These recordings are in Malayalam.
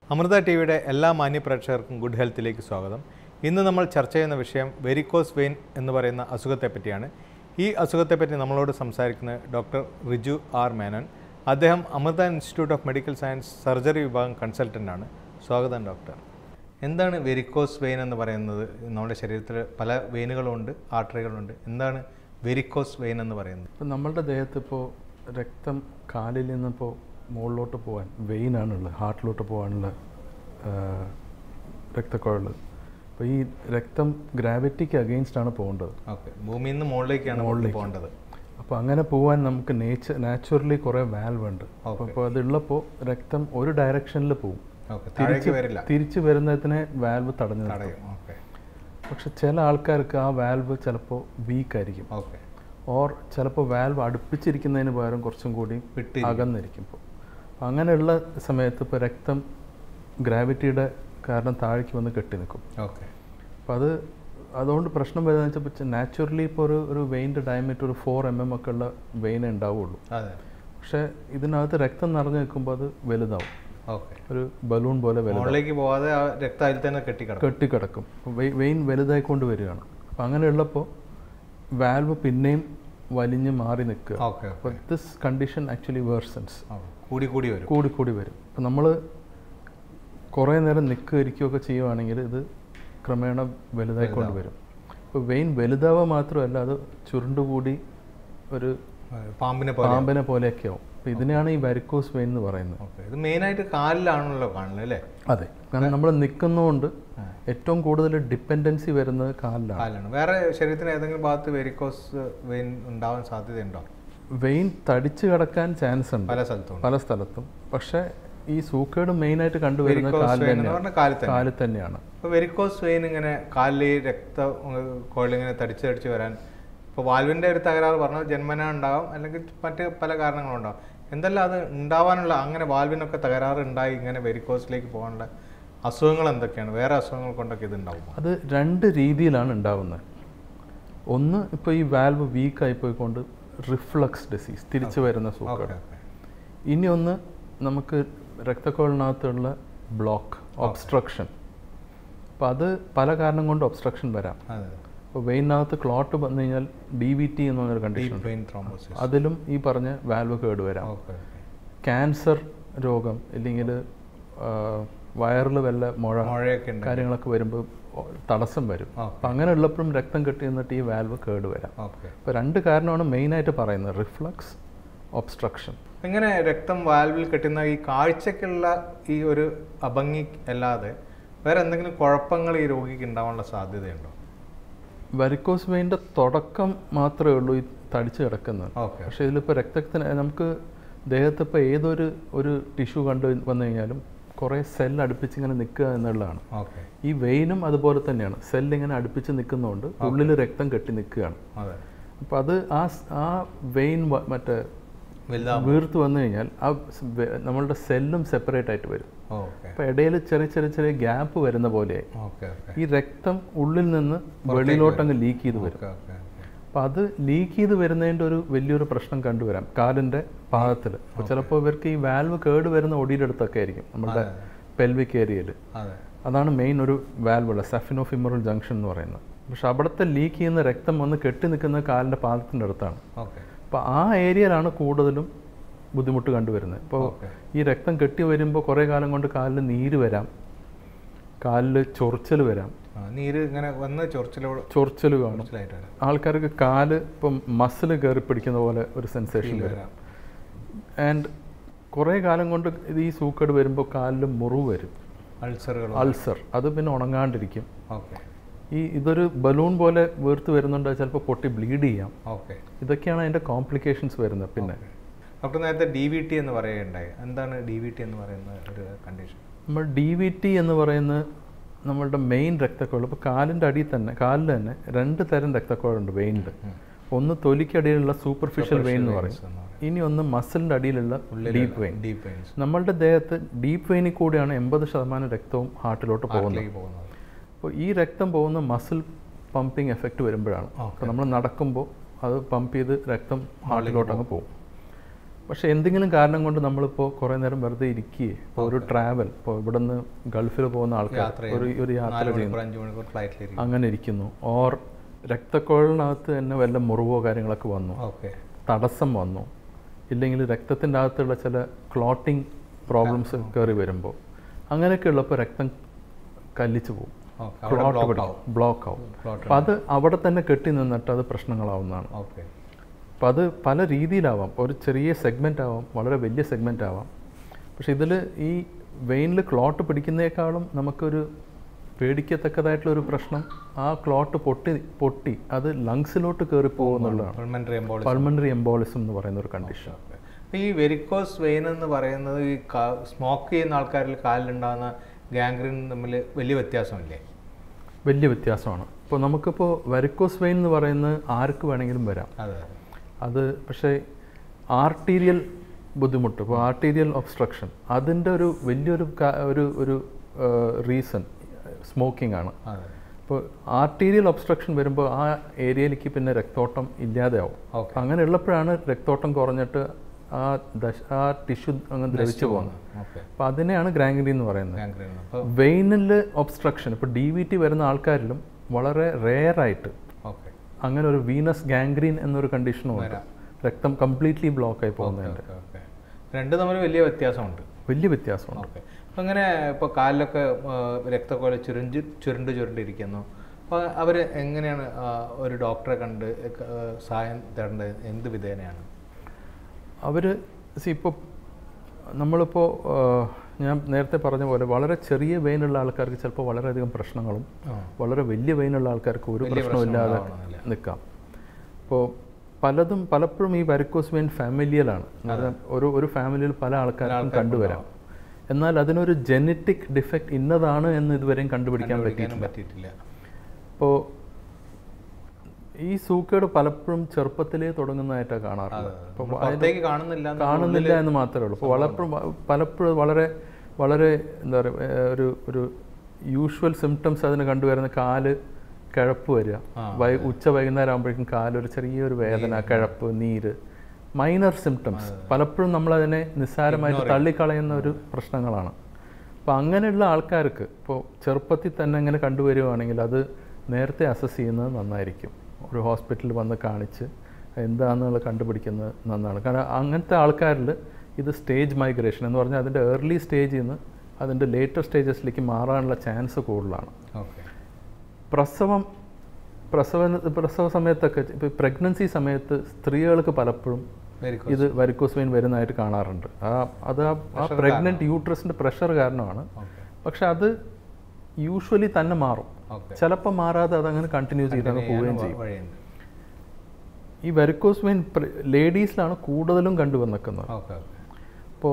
അമൃത ടി വിയുടെ എല്ലാ മാന്യ പ്രേക്ഷകർക്കും ഗുഡ് ഹെൽത്തിലേക്ക് സ്വാഗതം ഇന്ന് നമ്മൾ ചർച്ച ചെയ്യുന്ന വിഷയം വെരിക്കോസ് വെയിൻ എന്ന് പറയുന്ന അസുഖത്തെ പറ്റിയാണ് ഈ അസുഖത്തെപ്പറ്റി നമ്മളോട് സംസാരിക്കുന്നത് ഡോക്ടർ റിജു ആർ മേനോൻ അദ്ദേഹം Amrita Institute of Medical Science surgery വിഭാഗം കൺസൾട്ടൻ്റ് ആണ് സ്വാഗതം ഡോക്ടർ എന്താണ് വെരിക്കോസ് വെയിൻ എന്ന് പറയുന്നത് നമ്മുടെ ശരീരത്തിൽ പല വെയിനുകളുണ്ട് ആർട്ടറികളുണ്ട് എന്താണ് വെരിക്കോസ് വെയിൻ എന്ന് പറയുന്നത് ഇപ്പം നമ്മളുടെ ദേഹത്ത് ഇപ്പോൾ രക്തം കാലിൽ നിന്നിപ്പോൾ മുകളിലോട്ട് പോകാൻ വെയിനാണുള്ളത് ഹാർട്ടിലോട്ട് പോകാനുള്ള രക്തക്കുഴൽ അപ്പോൾ ഈ രക്തം ഗ്രാവിറ്റിക്ക് അഗെയിൻസ്റ്റ് ആണ് പോകേണ്ടത് ഓക്കെ ഭൂമിയിൽ നിന്ന് മുകളിലേക്കാണ് മുകളിലേക്ക്. പോകേണ്ടത് അപ്പോൾ അങ്ങനെ പോകാൻ നമുക്ക് നേച്ചർ നാച്ചുറലി കുറേ വാൽവ് ഉണ്ട് അപ്പോൾ അപ്പോൾ അതുള്ളപ്പോൾ രക്തം ഒരു ഡയറക്ഷനിൽ പോകും ഓക്കെ താഴേക്ക് വരില്ല തിരിച്ചു വരുന്നതിനെ വാൽവ് തടഞ്ഞു നിർത്തും. തടയും ഓക്കെ പക്ഷെ ചില ആൾക്കാർക്ക് ആ വാൽവ് ചിലപ്പോൾ വീക്ക് ആയിരിക്കും ഓക്കെ ഓർ ചിലപ്പോൾ വാൽവ് അടുപ്പിച്ചിരിക്കുന്നതിന് പകരം കുറച്ചും കൂടി വിട്ട് അകന്നിരിക്കും ഇപ്പോൾ അങ്ങനെയുള്ള സമയത്ത് ഇപ്പോൾ രക്തം ഗ്രാവിറ്റിയുടെ കാരണം താഴേക്ക് വന്ന് കെട്ടി നിൽക്കും ഓക്കെ അപ്പോൾ അത് അതുകൊണ്ട് പ്രശ്നം വരുന്നത് വെച്ചാൽ നാച്ചുറലി ഇപ്പോൾ ഒരു ഒരു വെയിൻ്റെ ഡയമീറ്റർ ഒരു ഫോർ എം എം ഒക്കെ ഉള്ള വെയിനേ ഉണ്ടാവുള്ളൂ അതെ പക്ഷേ ഇതിനകത്ത് രക്തം നിറഞ്ഞു നിൽക്കുമ്പോൾ അത് വലുതാവും ഓക്കെ ഒരു ബലൂൺ പോലെ വലുതാവും മുകളിലേക്ക് പോവാതെ ആ രക്തം അതിൽ തന്നെ കെട്ടിക്കിടക്കും കെട്ടിക്കിടക്കും അപ്പോൾ വെയ്- വെയിൻ വലുതായിക്കൊണ്ട് വരികയാണ് അപ്പോൾ അങ്ങനെയുള്ളപ്പോൾ വാൽവ് പിന്നെയും വലിഞ്ഞ് മാറി നിൽക്കുക ഓക്കെ അപ്പോൾ ദിസ് കണ്ടീഷൻ ആക്ച്വലി വേർസൻസ് കൂടി കൂടി വരും കൂടി കൂടി വരും അപ്പം നമ്മൾ കുറേ നേരം നിൽക്കുക ഇരിക്കുകയൊക്കെ ചെയ്യുവാണെങ്കിൽ ഇത് ക്രമേണ വലുതായിക്കൊണ്ട് വരും ഇപ്പോൾ വെയിൻ വലുതാവുക മാത്രമല്ല അത് ചുരുണ്ടുകൂടി ഒരു പാമ്പിനെ പോലെ പാമ്പിനെ പോലെയൊക്കെ ആവും അപ്പോൾ ഇതിനെയാണ് ഈ വരിക്കോസ് വെയിൻ എന്ന് പറയുന്നത് ഓക്കെ ഇത് മെയിനായിട്ട് കാലിലാണല്ലോ കാണുന്നത് അല്ലേ അതെ കാരണം നമ്മൾ നിൽക്കുന്നതുകൊണ്ട് ഏറ്റവും കൂടുതൽ ഡിപ്പെൻഡൻസി വരുന്നത് കാലിലാണ് കാലിലാണ് വേറെ ശരീരത്തിന് ഏതെങ്കിലും ഭാഗത്ത് വെരിക്കോസ് വെയിൻ ഉണ്ടാവാൻ സാധ്യതയുണ്ടോ വെയിൻ തടിച്ചു കിടക്കാൻ ചാൻസ് ഉണ്ട് പല സ്ഥലത്തും ഉണ്ട് പല സ്ഥലത്തും പക്ഷേ ഈ സൂക്കേട് മെയിനായിട്ട് കണ്ടുവരുന്നത് വെരിക്കോസ് കാലിൽ വെയിൻ എന്ന് തന്നെയാണ് പറഞ്ഞാൽ കാലിൽ തന്നെ കാലിൽ തന്നെയാണ് ഇപ്പോൾ വെരിക്കോസ് വെയിൻ ഇങ്ങനെ കാലിൽ ഈ രക്ത കോളിങ്ങനെ തടിച്ച് തടിച്ച് വരാൻ ഇപ്പോൾ വാൽവിൻ്റെ ഒരു തകരാറ് പറഞ്ഞാൽ ജന്മന ഉണ്ടാവും അല്ലെങ്കിൽ മറ്റ് പല കാരണങ്ങളുണ്ടാവും എന്തെല്ലാം അത് ഉണ്ടാവാനുള്ള അങ്ങനെ വാൽവിനൊക്കെ തകരാറ് ഉണ്ടായി ഇങ്ങനെ വെരിക്കോസിലേക്ക് പോകാനുള്ള അസുഖങ്ങൾ എന്തൊക്കെയാണ് വേറെ അസുഖങ്ങൾ കൊണ്ടൊക്കെ ഇത് ഉണ്ടാവും അത് രണ്ട് രീതിയിലാണ് ഉണ്ടാവുന്നത് ഒന്ന് ഇപ്പോൾ ഈ വാൽവ് വീക്കായി പോയിക്കൊണ്ട് റിഫ്ലക്സ് ഡിസീസ് തിരിച്ചു വരുന്ന ഓക്കെ സൂക്കേട് ഓക്കെ ഇനി ഒന്ന് നമുക്ക് രക്തക്കുഴലിനകത്തുള്ള ബ്ലോക്ക് ഒബ്സ്ട്രക്ഷൻ അപ്പോൾ അത് പല കാരണം കൊണ്ട് ഒബ്സ്ട്രക്ഷൻ വരാം അതെ ഇപ്പോൾ വെയിനകത്ത് ക്ലോട്ട് വന്നു കഴിഞ്ഞാൽ ഡി വി ടി എന്ന് പറഞ്ഞൊരു കണ്ടീഷൻ ഡീപ് വെയിൻ ത്രോംബോസിസ് അതിലും ഈ പറഞ്ഞ വാൽവ് കേട് വരാം ഓക്കെ ക്യാൻസർ രോഗം ഇല്ലെങ്കിൽ വയറിൽ വല്ല മുഴ മഴയൊക്കെ ഉണ്ട് കാര്യങ്ങളൊക്കെ വരുമ്പോൾ തടസ്സം വരും ഓക്കെ അപ്പം അങ്ങനെ ഉള്ളപ്പോഴും രക്തം കെട്ടി നിന്നിട്ട് ഈ വാൽവ് കേട് വരാം ഓക്കെ അപ്പോൾ രണ്ട് കാരണമാണ് മെയിനായിട്ട് പറയുന്നത് റിഫ്ലക്സ് ഒബ്സ്ട്രക്ഷൻ ഇങ്ങനെ രക്തം വാൽവിൽ കെട്ടുന്ന ഈ കാഴ്ചക്കുള്ള ഈ ഒരു അഭംഗി അല്ലാതെ വേറെ എന്തെങ്കിലും കുഴപ്പങ്ങൾ ഈ രോഗിക്ക് ഉണ്ടാവാനുള്ള സാധ്യതയുണ്ടോ വരിക്കോസ് വെയിൻ്റെ തുടക്കം മാത്രമേ ഉള്ളൂ ഈ തടിച്ച് കിടക്കുന്നത് ഓക്കെ പക്ഷേ ഇതിലിപ്പോൾ രക്തത്തിന് നമുക്ക് ദേഹത്ത് ഇപ്പോൾ ഏതൊരു ഒരു ടിഷ്യൂ കണ്ടു വന്നു കഴിഞ്ഞാലും കുറേ സെൽ അടുപ്പിച്ച് ഇങ്ങനെ നിൽക്കുക എന്നുള്ളതാണ് ഓക്കെ ഈ വെയിനും അതുപോലെ തന്നെയാണ് സെൽ ഇങ്ങനെ അടുപ്പിച്ച് നിൽക്കുന്നതുകൊണ്ട് ഉള്ളിൽ രക്തം കെട്ടി നിൽക്കുകയാണ് അതെ അപ്പോൾ അത് ആ സ്- ആ വെയിൻ വ- മറ്റേ വലുതാവും വീർത്ത് വന്നു കഴിഞ്ഞാൽ ആ സ് വെ- നമ്മളുടെ സെല്ലും സെപ്പറേറ്റ് ആയിട്ട് വരും ഓക്കെ അപ്പോൾ ഇടയിൽ ചെറിയ ചെറിയ ചെറിയ ഗ്യാപ്പ് വരുന്ന പോലെയായി ഓക്കെ ഓക്കെ ഈ രക്തം ഉള്ളിൽ നിന്ന് വെളിയിലോട്ടങ്ങ് ലീക്ക് ചെയ്ത് വരും ഓക്കെ ഓക്കെ അപ്പോൾ അത് ലീക്ക് ചെയ്ത് വരുന്നതിൻ്റെ ഒരു വലിയൊരു പ്രശ്നം കണ്ടുവരാം കാലിൻ്റെ പാദത്തിൽ അപ്പോൾ ചിലപ്പോൾ ഇവർക്ക് ഈ വാൽവ് കേട് വരുന്ന ഒടിയുടെ അടുത്തൊക്കെ ആയിരിക്കും നമ്മുടെ പെൽവിക് ഏരിയയിൽ അതെ അതാണ് മെയിൻ ഒരു വാൽവുള്ള സഫിനോഫിമറൽ ജംഗ്ഷൻ എന്ന് പറയുന്നത് പക്ഷെ അവിടുത്തെ ലീക്ക് ചെയ്യുന്ന രക്തം വന്ന് കെട്ടി നിൽക്കുന്ന കാലിൻ്റെ പാദത്തിൻ്റെ അടുത്താണ് ഓക്കെ അപ്പോൾ ആ ഏരിയയിലാണ് കൂടുതലും ബുദ്ധിമുട്ട് കണ്ടുവരുന്നത് ഇപ്പോൾ ഓക്കെ ഈ രക്തം കെട്ടി വരുമ്പോൾ കുറേ കാലം കൊണ്ട് കാലിൽ നീര് വരാം കാലിൽ ചൊറിച്ചൽ വരാം ആ, നീര് ഇങ്ങനെ വന്ന് ചൊറിച്ചിലോട് ചൊറിച്ചൽ കാണും ചൊറിച്ചിലായിട്ട് വരാം ആൾക്കാർക്ക് കാല് ഇപ്പം മസിൽ കയറി പിടിക്കുന്ന പോലെ ഒരു സെൻസേഷൻ വരും വരാം ആൻഡ് കുറേ കാലം കൊണ്ട് ഇത് ഈ സൂക്കേട് വരുമ്പോൾ കാലിൽ മുറിവ് വരും അൾസറുകൾ അൾസർ അത് പിന്നെ ഉണങ്ങാണ്ടിരിക്കും ഓക്കെ ഈ ഇതൊരു ബലൂൺ പോലെ വീർത്ത് വരുന്നുണ്ട് ചിലപ്പോൾ പൊട്ടി ബ്ലീഡ് ചെയ്യാം ഓക്കെ ഇതൊക്കെയാണ് അതിൻ്റെ കോംപ്ലിക്കേഷൻസ് വരുന്നത് പിന്നെ ഡോക്ടർ നേരത്തെ ഡി വി ടി എന്ന് പറയുകയുണ്ടായി എന്താണ് ഡി വി ടി എന്ന് പറയുന്ന ഒരു കണ്ടീഷൻ നമ്മൾ ഡി വി ടി എന്ന് പറയുന്ന നമ്മളുടെ മെയിൻ രക്തക്കുഴൽ ഇപ്പോൾ കാലിൻ്റെ അടിയിൽ തന്നെ കാലിൽ തന്നെ രണ്ട് തരം രക്തക്കുഴലുണ്ട് വെയിനിൽ ഒന്ന് തൊലിക്കടിയിലുള്ള സൂപ്പർഫിഷ്യൽ വെയിൻ എന്ന് പറയും ഇനി ഒന്ന് മസിലിൻ്റെ അടിയിലുള്ള ഡീപ്പ് വെയിൻ ഡീപ്പ് വെയിൻസ് നമ്മളുടെ ദേഹത്ത് ഡീപ്പ് വെയിനിൽ കൂടിയാണ് എൺപത് ശതമാനം രക്തവും ഹാർട്ടിലോട്ട് പോകുന്നത് പോകുന്നത് അപ്പോൾ ഈ രക്തം പോകുന്ന മസിൽ പമ്പിങ് എഫക്റ്റ് വരുമ്പോഴാണ് അപ്പോൾ നമ്മൾ നടക്കുമ്പോൾ അത് പമ്പ് ചെയ്ത് രക്തം ഹാർട്ടിലോട്ട് അങ്ങ് പോകും പക്ഷേ എന്തെങ്കിലും കാരണം കൊണ്ട് നമ്മളിപ്പോൾ കുറേ നേരം വെറുതെ ഇരിക്കുകയെ ഇപ്പോൾ ഒരു ട്രാവൽ ഇപ്പോൾ ഇവിടെ നിന്ന് ഗൾഫിൽ പോകുന്ന ആൾക്കാർ യാത്ര ഒരു ഒരു യാത്ര നാല് ചെയ്യുന്നു മണിക്കൂർ അഞ്ച് മണിക്കൂർ ഫ്ലൈറ്റിലിരിക്കും അങ്ങനെ ഇരിക്കുന്നു ഓർ രക്തക്കുഴലിനകത്ത് തന്നെ വല്ല മുറിവോ കാര്യങ്ങളൊക്കെ വന്നു ഓക്കെ തടസ്സം വന്നു ഇല്ലെങ്കിൽ രക്തത്തിൻ്റെ അകത്തുള്ള ചില ക്ലോട്ടിങ് പ്രോബ്ലംസ് കയറി വരുമ്പോൾ അങ്ങനെയൊക്കെ ഉള്ളപ്പോൾ രക്തം കല്ലിച്ചു പോകും ഓക്കെ അവിടെ ക്ലോട്ട് ബ്ലോക്ക് പിടിക്കും ആവും ബ്ലോക്ക് ആവും ക്ലോട്ട് അപ്പം അത് അവിടെ തന്നെ കെട്ടി നിന്നിട്ട് അത് പ്രശ്നങ്ങളാവുന്നതാണ് ഓക്കെ അപ്പം അത് പല രീതിയിലാവാം ഒരു ചെറിയ സെഗ്മെൻ്റ് ആവാം വളരെ വലിയ സെഗ്മെൻ്റ് ആവാം പക്ഷെ ഇതിൽ ഈ വെയിനിൽ ക്ലോട്ട് പിടിക്കുന്നേക്കാളും നമുക്കൊരു പേടിക്കത്തക്കതായിട്ടുള്ള ഒരു പ്രശ്നം ആ ക്ലോട്ട് പൊട്ടി പൊട്ടി അത് ലങ്സിലോട്ട് കയറി പോകുന്നുള്ളതാണ് പൾമനറി എംബോളിസം പൾമണറി എംബോളിസം എന്ന് പറയുന്ന ഒരു കണ്ടീഷൻ ഈ വെരിക്കോസ് വെയിൻ എന്ന് പറയുന്നത് ഈ സ്മോക്ക് ചെയ്യുന്ന ആൾക്കാരിൽ കാലിലുണ്ടാകുന്ന ഗാംഗ്രീൻ തമ്മിൽ വലിയ വ്യത്യാസമില്ലേ വലിയ വ്യത്യാസമാണ് ഇപ്പോൾ നമുക്കിപ്പോൾ വരിക്കോസ് വെയിൻ എന്ന് പറയുന്നത് ആർക്ക് വേണമെങ്കിലും വരാം അതെ അത് പക്ഷേ ആർട്ടീരിയൽ ബുദ്ധിമുട്ട് ഇപ്പോൾ ആർട്ടീരിയൽ ഒബ്സ്ട്രക്ഷൻ അതിൻ്റെ ഒരു വലിയൊരു കാ- ഒരു ഒരു റീസൺ സ്മോക്കിംഗ് ആണ് അതെ ഇപ്പോൾ ആർട്ടീരിയൽ ഒബ്സ്ട്രക്ഷൻ വരുമ്പോൾ ആ ഏരിയയിലേക്ക് പിന്നെ രക്തോട്ടം ഇല്ലാതെയാവും ഓക്കെ അങ്ങനെ ഉള്ളപ്പോഴാണ് രക്തോട്ടം കുറഞ്ഞിട്ട് ആ ദശ ആ ടിഷ്യൂ അങ്ങ് ദ്രവിച്ചു പോകുന്നത് ഓക്കെ അപ്പോൾ അതിനെയാണ് ഗ്രാങ്കിരി എന്ന് പറയുന്നത് ഗാംഗ്രീൻ അപ്പോൾ വെയിനിൽ ഒബ്സ്ട്രക്ഷൻ ഇപ്പോൾ ഡി വി ടി വരുന്ന ആൾക്കാരിലും വളരെ റെയറായിട്ട് ഓക്കെ അങ്ങനെ ഒരു വീനസ് ഗാംഗ്രീൻ എന്നൊരു കണ്ടീഷനും ഉണ്ട് വരാം. രക്തം കംപ്ലീറ്റ്ലി ബ്ലോക്ക് ആയി പോകുന്നതിൻ്റെ ഓക്കെ ഓക്കെ രണ്ട് തമ്മിൽ വലിയ വ്യത്യാസമുണ്ട് വലിയ വ്യത്യാസമുണ്ട് ഓക്കെ അപ്പം അങ്ങനെ ഇപ്പോൾ കാലിലൊക്കെ ആ, രക്തക്കോല ചുരുണ്ട് ചുരുണ്ട് ചുരുണ്ടിരിക്കുന്നു അപ്പോൾ അവർ എങ്ങനെയാണ് ആ, ഒരു ഡോക്ടറെ കണ്ട് ആ, സഹായം തേടേണ്ടത് എന്ത് വിധേനയാണ് അവർ ഇപ്പോൾ നമ്മളിപ്പോൾ ഞാൻ നേരത്തെ പറഞ്ഞ പോലെ വളരെ ചെറിയ വെയിനുള്ള ആൾക്കാർക്ക് ചിലപ്പോൾ വളരെയധികം പ്രശ്നങ്ങളും ആ. വളരെ വലിയ വെയിനുള്ള ആൾക്കാർക്ക് ഒരു വലിയ പ്രശ്നമില്ലാതെ പ്രശ്നം ഉണ്ടാവണമെന്നില്ല. നിൽക്കാം ഇപ്പോൾ പലതും പലപ്പോഴും ഈ വരിക്കോസ് വെയിൻ ഫാമിലിയലാണ് ഒരു ഒരു ഫാമിലിയിൽ പല ആൾക്കാർക്കും കണ്ടുവരാം എന്നാൽ അതിനൊരു ജനറ്റിക് ഡിഫക്റ്റ് ഇന്നതാണ് എന്ന് ഇതുവരെയും കണ്ടുപിടിക്കാൻ പറ്റിയിട്ടില്ല പറ്റിയിട്ടില്ല ഇപ്പോൾ ഈ സൂക്കേട് പലപ്പോഴും ചെറുപ്പത്തിലേ തുടങ്ങുന്നതായിട്ടാണ് കാണാറുള്ളത് ഇപ്പോൾ പുറത്തേക്ക് കാണുന്നില്ല എന്ന് കാണുന്നില്ല എന്ന് മാത്രമേ ഉള്ളൂ അപ്പോൾ വളപ്പോഴും പലപ്പോഴും വളരെ വളരെ എന്താ പറയുക ഒരു ഒരു യൂഷ്വൽ സിംറ്റംസ് അതിന് കണ്ടുവരുന്ന കാല് കിഴപ്പ് വരിക വൈ ഉച്ച വൈകുന്നേരം ആകുമ്പോഴേക്കും കാലൊരു ചെറിയൊരു വേദന കിഴപ്പ് നീര് മൈനർ സിംറ്റംസ് പലപ്പോഴും നമ്മളതിനെ നിസ്സാരമായിട്ട് തള്ളിക്കളയുന്ന ഒരു പ്രശ്നങ്ങളാണ് അപ്പോൾ അങ്ങനെയുള്ള ആൾക്കാർക്ക് ഇപ്പോൾ ചെറുപ്പത്തിൽ തന്നെ അങ്ങനെ കണ്ടുവരികയാണെങ്കിൽ അത് നേരത്തെ അസസ് ചെയ്യുന്നത് നന്നായിരിക്കും ഒരു ഹോസ്പിറ്റലിൽ വന്ന് കാണിച്ച് എന്താണെന്നുള്ള കണ്ടുപിടിക്കുന്നത് നന്നാണ് കാരണം അങ്ങനത്തെ ആൾക്കാരിൽ ഇത് സ്റ്റേജ് മൈഗ്രേഷൻ എന്ന് പറഞ്ഞാൽ അതിൻ്റെ ഏർലി സ്റ്റേജിൽ നിന്ന് അതിൻ്റെ ലേറ്റർ സ്റ്റേജസിലേക്ക് മാറാനുള്ള ചാൻസ് കൂടുതലാണ് ഓക്കെ പ്രസവം പ്രസവ പ്രസവ സമയത്തൊക്കെ ഇപ്പോൾ പ്രഗ്നൻസി സമയത്ത് സ്ത്രീകൾക്ക് പലപ്പോഴും വെരി ഇത് വരിക്കോസ് വെയിൻ വരുന്നതായിട്ട് കാണാറുണ്ട് ആ അത് ആ- ആ പ്രഗ്നൻറ്റ് യൂട്രസിൻ്റെ പ്രഷർ കാരണമാണ് ഓക്കെ പക്ഷെ അത് യൂഷ്വലി തന്നെ മാറും ഓക്കെ ചിലപ്പോൾ മാറാതെ അതങ്ങനെ കണ്ടിന്യൂ ചെയ്തങ്ങ് പോവുകയും ചെയ്യും വഴിയുണ്ട് ഈ വെരിക്കോസ് വെയിൻ ലേഡീസിലാണ് കൂടുതലും കണ്ടുവന്നിക്കുന്നത് ഓക്കെ ഓക്കെ ഇപ്പോൾ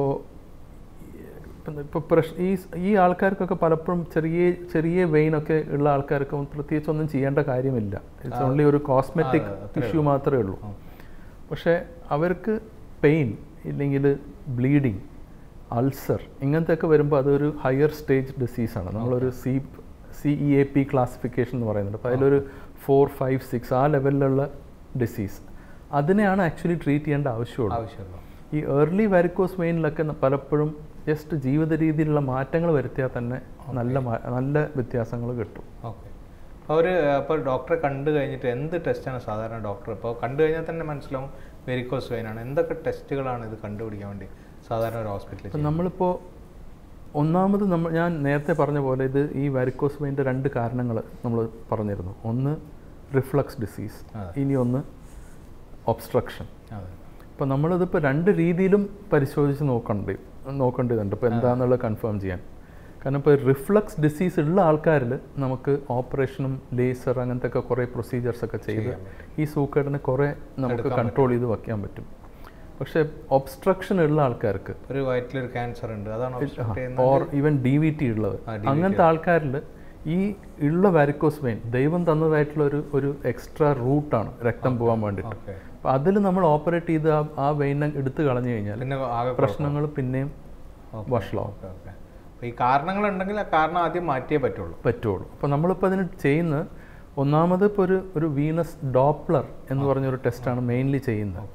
ഇപ്പോൾ പ്രശ് ഈ ഈ ആൾക്കാർക്കൊക്കെ പലപ്പോഴും ചെറിയ ചെറിയ വെയിനൊക്കെ ഉള്ള ആൾക്കാർക്ക് പ്രത്യേകിച്ച് ഒന്നും ചെയ്യേണ്ട കാര്യമില്ല ഇറ്റ്സ് ഓൺലി ഒരു കോസ്മെറ്റിക് ഇഷ്യൂ മാത്രമേ ഉള്ളൂ പക്ഷേ അവർക്ക് പെയിൻ ഇല്ലെങ്കിൽ ബ്ലീഡിങ് അൾസർ ഇങ്ങനത്തെയൊക്കെ വരുമ്പോൾ അതൊരു ഹയർ സ്റ്റേജ് ഡിസീസാണ് നമ്മളൊരു C C E A P classification എന്ന് പറയുന്നുണ്ട് അപ്പോൾ അതിലൊരു ഫോർ ഫൈവ് സിക്സ് ആ ലെവലിലുള്ള ഡിസീസ് അതിനെയാണ് ആക്ച്വലി ട്രീറ്റ് ചെയ്യേണ്ട ആവശ്യമുള്ളൂ ആവശ്യമുള്ളൂ ഈ ഏർലി വാരിക്കോസ് വെയിനിലൊക്കെ ന- പലപ്പോഴും ജസ്റ്റ് ജീവിത രീതിയിലുള്ള മാറ്റങ്ങൾ വരുത്തിയാൽ തന്നെ നല്ല മാ- നല്ല വ്യത്യാസങ്ങൾ കിട്ടും ഓക്കെ അവർ അപ്പോൾ ഡോക്ടറെ കണ്ടു കഴിഞ്ഞിട്ട് എന്ത് ടെസ്റ്റാണ് സാധാരണ ഡോക്ടർ ഇപ്പോൾ കണ്ടു കഴിഞ്ഞാൽ തന്നെ മനസ്സിലാവും വെരിക്കോസ് വെയിനാണ് എന്തൊക്കെ ടെസ്റ്റുകളാണ് ഇത് കണ്ടുപിടിക്കാൻ വേണ്ടി സാധാരണ ഒരു ഹോസ്പിറ്റലിൽ അപ്പം നമ്മളിപ്പോൾ ഒന്നാമത് നമ്മൾ ഞാൻ നേരത്തെ പറഞ്ഞ പോലെ ഇത് ഈ വാരിക്കോസ് വെയിൻ്റെ രണ്ട് കാരണങ്ങൾ നമ്മൾ പറഞ്ഞിരുന്നു ഒന്ന് റിഫ്ലക്സ് ഡിസീസ് അതെ. ഇനി ഒന്ന് ഒബ്സ്ട്രക്ഷൻ അതെ അപ്പോൾ നമ്മളിതിപ്പോൾ രണ്ട് രീതിയിലും പരിശോധിച്ച് നോക്കണ്ടേ നോക്കേണ്ടതുണ്ട് ഇപ്പോൾ എന്താണെന്നുള്ളത് കൺഫേം ചെയ്യാൻ കാരണം ഇപ്പോൾ റിഫ്ലക്സ് ഡിസീസ് ഉള്ള ആൾക്കാരിൽ നമുക്ക് ഓപ്പറേഷനും ലേസർ അങ്ങനത്തെ ഒക്കെ കുറേ പ്രൊസീജിയേഴ്സ് ഒക്കെ ചെയ്ത് ഈ സൂക്കേടിനെ കുറേ നമുക്ക് കൺട്രോൾ ചെയ്ത് വയ്ക്കാൻ പറ്റും പക്ഷേ ഒബ്സ്ട്രക്ഷൻ ഉള്ള ആൾക്കാർക്ക് ഒരു വയറ്റിലൊരു ക്യാൻസർ ഉണ്ട് അതാണ് obstruct ചെയ്യുന്നത് or even D V T ഉള്ളത് അങ്ങനത്തെ ആൾക്കാരിൽ ഈ ഉള്ള വാരിക്കോസ് വെയിൻ ദൈവം തന്നതായിട്ടുള്ള ഒരു ഒരു എക്സ്ട്രാ റൂട്ടാണ് രക്തം പോകാൻ വേണ്ടിയിട്ട് ഓക്കെ അപ്പോൾ അതിൽ നമ്മൾ ഓപ്പറേറ്റ് ചെയ്ത് ആ ആ വെയിനെ എടുത്തു കളഞ്ഞു കഴിഞ്ഞാൽ പിന്നെ ആകെ പ്രശ്നങ്ങൾ പിന്നെയും വഷളാവും ഓക്കെ ഓക്കെ അപ്പോൾ ഈ കാരണങ്ങളുണ്ടെങ്കിൽ ആ കാരണം ആദ്യം മാറ്റിയേ പറ്റുള്ളൂ പറ്റുള്ളൂ അപ്പോൾ നമ്മളിപ്പോൾ അതിന് ചെയ്യുന്നത് ഒന്നാമത് ഇപ്പോൾ ഒരു ഒരു വീനസ് ഡോപ്ലർ എന്ന് പറഞ്ഞൊരു ടെസ്റ്റാണ് മെയിൻലി ചെയ്യുന്നത് ഓക്കെ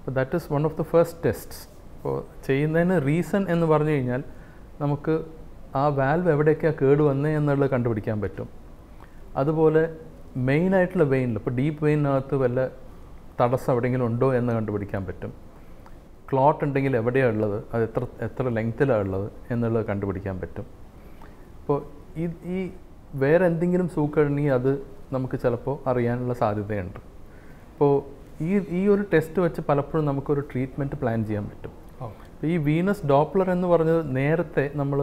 അപ്പോൾ that is one of the first tests അപ്പോൾ ചെയ്യുന്നതിന് റീസൺ എന്ന് പറഞ്ഞു കഴിഞ്ഞാൽ നമുക്ക് ആ വാൽവ് എവിടെയൊക്കെയാണ് കേട് വന്നേ എന്നുള്ളത് കണ്ടുപിടിക്കാൻ പറ്റും അതുപോലെ മെയിൻ ആയിട്ടുള്ള വെയിനിൽ ഇപ്പോൾ ഡീപ്പ് വെയിനകത്ത് വല്ല തടസ്സം എവിടെയെങ്കിലും ഉണ്ടോ എന്ന് കണ്ടുപിടിക്കാൻ പറ്റും ക്ലോട്ട് ഉണ്ടെങ്കിൽ എവിടെയാണ് ഉള്ളത് അത് എത്ര എത്ര ലെങ്ത്തിലാണ് ഉള്ളത് എന്നുള്ളത് കണ്ടുപിടിക്കാൻ പറ്റും അപ്പോൾ ഈ ഈ വേറെ എന്തെങ്കിലും സൂക്കഴുണ്ടെങ്കിൽ അത് നമുക്ക് ചിലപ്പോൾ അറിയാനുള്ള സാധ്യതയുണ്ട് അപ്പോൾ ഈ ഈ ഒരു ടെസ്റ്റ് വെച്ച് പലപ്പോഴും നമുക്കൊരു ട്രീറ്റ്മെൻറ്റ് പ്ലാൻ ചെയ്യാൻ പറ്റും ഓക്കെ അപ്പോൾ ഈ വീനസ് ഡോപ്ലർ എന്ന് പറഞ്ഞത് നേരത്തെ നമ്മൾ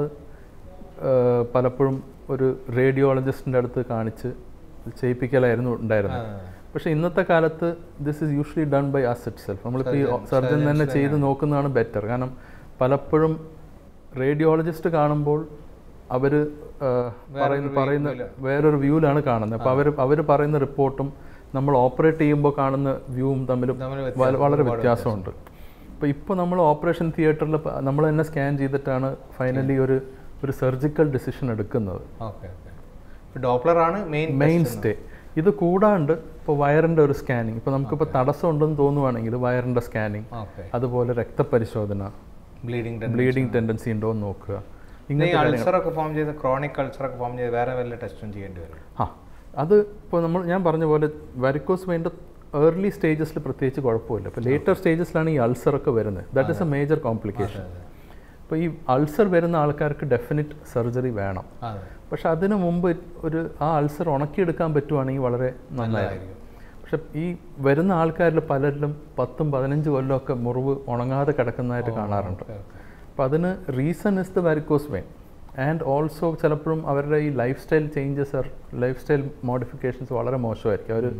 പലപ്പോഴും ഒരു റേഡിയോളജിസ്റ്റിൻ്റെ അടുത്ത് കാണിച്ച് ചെയ്യിപ്പിക്കലായിരുന്നു ഉണ്ടായിരുന്നത് പക്ഷേ ഇന്നത്തെ കാലത്ത് this is usually done by us ഇറ്റ് സെൽഫ് നമ്മളിപ്പോൾ ഈ സർജൻ തന്നെ ചെയ്ത് നോക്കുന്നതാണ് ബെറ്റർ കാരണം പലപ്പോഴും റേഡിയോളജിസ്റ്റ് കാണുമ്പോൾ അവർ പറയുന്ന പറയുന്ന വേറൊരു വ്യൂവിലാണ് കാണുന്നത് അപ്പോൾ അവർ അവർ പറയുന്ന റിപ്പോർട്ടും നമ്മൾ ഓപ്പറേറ്റ് ചെയ്യുമ്പോൾ കാണുന്ന വ്യൂവും തമ്മിൽ തമ്മിൽ വ- വളരെ വ്യത്യാസമുണ്ട് അപ്പോൾ ഇപ്പോൾ നമ്മൾ ഓപ്പറേഷൻ തിയേറ്ററിൽ നമ്മൾ തന്നെ സ്കാൻ ചെയ്തിട്ടാണ് ഫൈനലി ഒരു ഒരു സർജിക്കൽ ഡിസിഷൻ എടുക്കുന്നത് ഓക്കെ ഓക്കെ ഡോപ്ലർ ആണ് മെയിൻ മെയിൻ സ്റ്റേ ഇത് കൂടാണ്ട് ഇപ്പോൾ വയറിൻ്റെ ഒരു സ്കാനിങ് ഇപ്പോൾ നമുക്കിപ്പോൾ തടസ്സം ഉണ്ടെന്ന് തോന്നുവാണെങ്കിൽ വയറിൻ്റെ സ്കാനിങ് ഓക്കെ അതുപോലെ രക്തപരിശോധന ബ്ലീഡിംഗ് ബ്ലീഡിങ് ടെൻഡൻസി ഉണ്ടോ എന്ന് നോക്കുക ഈ ഇങ്ങനത്തെ അൾസർ ഒക്കെ ഫോം ചെയ്ത് ക്രോണിക് അൾസർ ഒക്കെ ഫോം ചെയ്ത് വേറെ വല്ല ടെസ്റ്റും ചെയ്യേണ്ടി വരും ആ അത് ഇപ്പോൾ നമ്മൾ ഞാൻ പറഞ്ഞ പോലെ വരിക്കോസ് വെയിൻ്റെ ഏർലി സ്റ്റേജസിൽ പ്രത്യേകിച്ച് കുഴപ്പമില്ല ഇപ്പോൾ ലേറ്റർ സ്റ്റേജസിലാണ് ഈ അൾസർ ഒക്കെ വരുന്നത് that is a major complication അപ്പോൾ ഈ അൾസർ വരുന്ന ആൾക്കാർക്ക് ഡെഫിനറ്റ് സർജറി വേണം അതെ പക്ഷെ അതിനു മുമ്പ് ഒരു ആ അൾസർ ഉണക്കിയെടുക്കാൻ പറ്റുവാണെങ്കിൽ വളരെ നന്നായിരിക്കും പക്ഷെ ഈ വരുന്ന ആൾക്കാരിൽ പലരിലും പത്തും പതിനഞ്ച് കൊല്ലമൊക്കെ മുറിവ് ഉണങ്ങാതെ കിടക്കുന്നതായിട്ട് കാണാറുണ്ട് ഓക്കെ ഓക്കെ അപ്പോൾ അതിന് reason is the varicose vein and also ചിലപ്പോഴും അവരുടെ ഈ lifestyle changes are lifestyle modifications വളരെ മോശമായിരിക്കും അവർ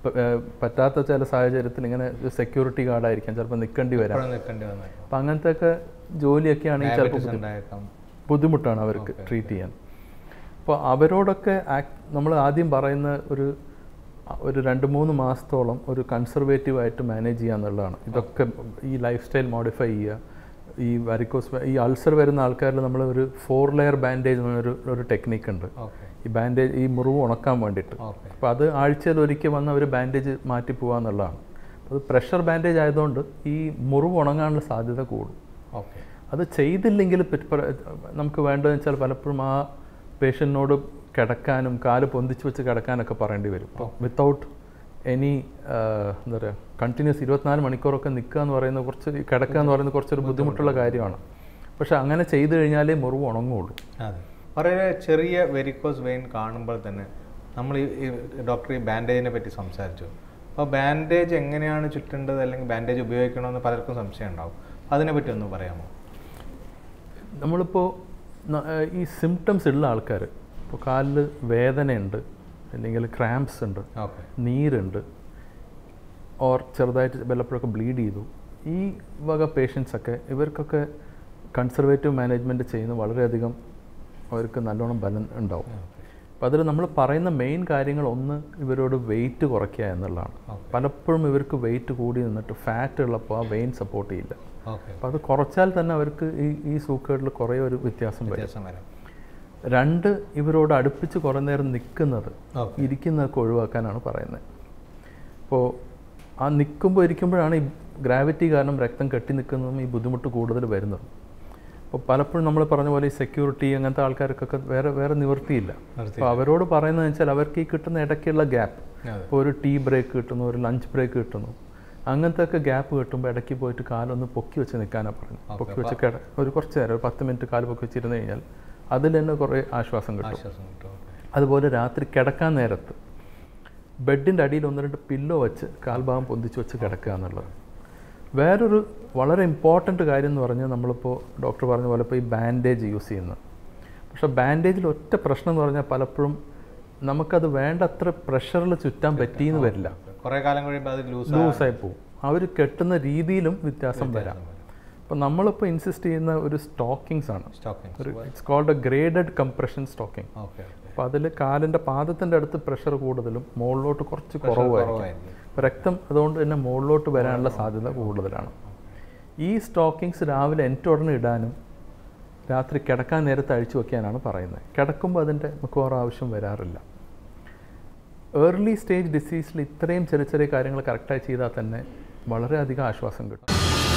പറ്റാത്ത ചില സാഹചര്യത്തിൽ ഇങ്ങനെ സെക്യൂരിറ്റി ഗാർഡായിരിക്കാം ചിലപ്പോൾ നിൽക്കേണ്ടി വരാം എപ്പോഴും നിൽക്കേണ്ടി വന്നേക്കാം അപ്പം അങ്ങനത്തെ ഒക്കെ ജോലിയൊക്കെ ആണെങ്കിൽ ചിലപ്പോൾ ഡയബറ്റീസ് ഉണ്ടായേക്കാം ബുദ്ധിമുട്ടാണ് അവർക്ക് ട്രീറ്റ് ചെയ്യാൻ അപ്പോൾ അവരോടൊക്കെ നമ്മൾ ആദ്യം പറയുന്ന ഒരു ഒരു രണ്ട് മൂന്ന് മാസത്തോളം ഒരു കൺസർവേറ്റീവ് ആയിട്ട് മാനേജ് ചെയ്യുക എന്നുള്ളതാണ് ഇതൊക്കെ ഈ ലൈഫ് സ്റ്റൈൽ മോഡിഫൈ ചെയ്യുക ഈ വരിക്കോസ് ഈ അൾസർ വരുന്ന ആൾക്കാരിൽ നമ്മൾ ഒരു ഫോർ ലെയർ ബാൻഡേജ് എന്നൊരു ഒരു ടെക്നിക്ക് ഉണ്ട് ഓക്കെ ഈ ബാൻഡേജ് ഈ മുറിവ് ഉണക്കാൻ വേണ്ടിയിട്ട് ഓക്കെ അപ്പോൾ അത് ആഴ്ചയിൽ ഒരിക്കൽ വന്ന് അവർ ബാൻഡേജ് മാറ്റി പോകുക എന്നുള്ളതാണ് അത് പ്രഷർ ബാൻഡേജ് ആയതുകൊണ്ട് ഈ മുറിവ് ഉണങ്ങാനുള്ള സാധ്യത കൂടും ഓക്കെ അത് ചെയ്തില്ലെങ്കിൽ പി- പ്ര- നമുക്ക് വേണ്ടതെന്ന് വെച്ചാൽ പലപ്പോഴും ആ പേഷ്യൻറ്റിനോട് കിടക്കാനും കാല് പൊന്തിച്ച് വെച്ച് കിടക്കാനൊക്കെ പറയേണ്ടി വരും വിത്തൗട്ട് എനി എന്താ പറയുക കണ്ടിന്യൂസ് ഇരുപത്തിനാല് മണിക്കൂറൊക്കെ നിൽക്കുക എന്ന് പറയുന്നത് കുറച്ച് കിടക്കുക എന്ന് പറയുന്നത് കുറച്ചൊരു ബുദ്ധിമുട്ടുള്ള കാര്യമാണ് പക്ഷെ അങ്ങനെ ചെയ്തു കഴിഞ്ഞാലേ മുറിവ് ഉണങ്ങുള്ളൂ അതെ വളരെ ചെറിയ വെരിക്കോസ് വെയിൻ കാണുമ്പോൾ തന്നെ നമ്മൾ ഈ ഈ ഡോക്ടർ ഈ ബാൻഡേജിനെ പറ്റി സംസാരിച്ചു അപ്പോൾ ബാൻഡേജ് എങ്ങനെയാണ് ചുറ്റേണ്ടത് അല്ലെങ്കിൽ ബാൻഡേജ് ഉപയോഗിക്കണമെന്ന് പലർക്കും സംശയം ഉണ്ടാവും അതിനെപ്പറ്റി ഒന്ന് പറയാമോ നമ്മളിപ്പോൾ ന- ഏഹ് ഈ സിംറ്റംസ് ഉള്ള ആൾക്കാർ ഇപ്പോൾ കാലിൽ വേദനയുണ്ട് അല്ലെങ്കിൽ ക്രാംപ്സ് ഉണ്ട് ഓക്കെ നീരുണ്ട് ഓർ ചെറുതായിട്ട് വല്ലപ്പോഴൊക്കെ ബ്ലീഡ് ചെയ്തു ഈ വക പേഷ്യൻസ് ഒക്കെ ഇവർക്കൊക്കെ കൺസർവേറ്റീവ് മാനേജ്മെൻറ്റ് ചെയ്യുന്നത് വളരെയധികം അവർക്ക് നല്ലോണം ബലം ഉണ്ടാവും അപ്പോൾ അതിൽ നമ്മൾ പറയുന്ന മെയിൻ കാര്യങ്ങൾ ഒന്ന് ഇവരോട് വെയിറ്റ് കുറയ്ക്കുക എന്നുള്ളതാണ് Okay. പലപ്പോഴും ഇവർക്ക് വെയിറ്റ് കൂടി നിന്നിട്ട് ഫാറ്റ് ഉള്ളപ്പോൾ ആ വെയിൻ സപ്പോർട്ട് ചെയ്യില്ല ഓക്കെ അപ്പോൾ അത് കുറച്ചാൽ തന്നെ അവർക്ക് ഈ ഈ സൂക്കേടിൽ കുറേ ഒരു വ്യത്യാസം വരും വ്യത്യാസം വരാം രണ്ട് ഇവരോട് അടുപ്പിച്ച് കുറേ നേരം നിൽക്കുന്നത് ഓക്കെ ഇരിക്കുന്നതൊക്കെ ഒഴിവാക്കാനാണ് പറയുന്നത് അപ്പോൾ ആ നിൽക്കുമ്പോൾ ഇരിക്കുമ്പോഴാണ് ഈ ഗ്രാവിറ്റി കാരണം രക്തം കെട്ടി നിൽക്കുന്നതും ഈ ബുദ്ധിമുട്ട് കൂടുതൽ വരുന്നത് അപ്പോൾ പലപ്പോഴും നമ്മൾ പറഞ്ഞ പോലെ ഈ സെക്യൂരിറ്റി അങ്ങനത്തെ ആൾക്കാർക്കൊക്കെ വേറെ വേറെ നിവൃത്തിയില്ല നിർത്തി അപ്പോൾ അവരോട് പറയുന്നത് വെച്ചാൽ അവർക്ക് ഈ കിട്ടുന്ന ഇടയ്ക്കുള്ള ഗ്യാപ്പ് അതെ ഇപ്പോൾ ഒരു ടീ ബ്രേക്ക് കിട്ടുന്നു ഒരു ലഞ്ച് ബ്രേക്ക് കിട്ടുന്നു അങ്ങനത്തെ ഒക്കെ ഗ്യാപ്പ് കിട്ടുമ്പോൾ ഇടയ്ക്ക് പോയിട്ട് കാലൊന്ന് പൊക്കി വെച്ച് നിൽക്കാനാണ് പറഞ്ഞു Okay, പൊക്കി വെച്ച് കിട ഒരു കുറച്ച് നേരം ഒരു പത്ത് മിനിറ്റ് കാല് പൊക്കി വെച്ചിരുന്ന് കഴിഞ്ഞാൽ അതിൽ തന്നെ കുറേ ആശ്വാസം കിട്ടും ആശ്വാസം കിട്ടും ഓക്കെ അതുപോലെ രാത്രി കിടക്കാൻ നേരത്ത് ബെഡിൻ്റെ അടിയിൽ ഒന്ന് രണ്ട് പില്ലോ വെച്ച് കാൽഭാഗം പൊന്തിച്ച് വെച്ച് കിടക്കുക എന്നുള്ളത് വേറൊരു വളരെ ഇമ്പോർട്ടൻ്റ് കാര്യം എന്ന് പറഞ്ഞാൽ നമ്മളിപ്പോൾ ഡോക്ടർ പറഞ്ഞ പോലെ ഇപ്പോൾ ഈ ബാൻഡേജ് യൂസ് ചെയ്യുന്നത് പക്ഷേ ബാൻഡേജിൽ ഒറ്റ പ്രശ്നം എന്ന് പറഞ്ഞാൽ പലപ്പോഴും നമുക്കത് വേണ്ടത്ര പ്രഷറിൽ ചുറ്റാൻ പറ്റിയെന്ന് വരില്ല കുറേ കാലം കഴിയുമ്പോൾ അത് ലൂസ് ലൂസായി പോകും അവർ കെട്ടുന്ന രീതിയിലും വ്യത്യാസം വരാം അപ്പോൾ നമ്മളിപ്പോൾ ഇൻസിസ്റ്റ് ചെയ്യുന്ന ഒരു സ്റ്റോക്കിങ്സ് ആണ് സ്റ്റോക്കിംഗ് ഒരു it's called a graded compression stocking okay അപ്പോൾ അതിൽ കാലിൻ്റെ പാദത്തിൻ്റെ അടുത്ത് പ്രഷർ കൂടുതലും മുകളിലോട്ട് കുറച്ച് കുറവായിരിക്കും കുറവായിരിക്കും അപ്പോൾ രക്തം അതുകൊണ്ട് തന്നെ മുകളിലോട്ട് വരാനുള്ള സാധ്യത കൂടുതലാണ് ഈ സ്റ്റോക്കിങ്സ് രാവിലെ എൻ്റെ ഉടനെ ഇടാനും രാത്രി കിടക്കാൻ നേരത്ത് അഴിച്ചു വെക്കാനാണ് പറയുന്നത് കിടക്കുമ്പോൾ അതിൻ്റെ മിക്കവാറും ആവശ്യം വരാറില്ല ഏർലി സ്റ്റേജ് ഡിസീസിൽ ഇത്രയും ചെറിയ ചെറിയ കാര്യങ്ങൾ കറക്റ്റായി ചെയ്താൽ തന്നെ വളരെയധികം ആശ്വാസം കിട്ടും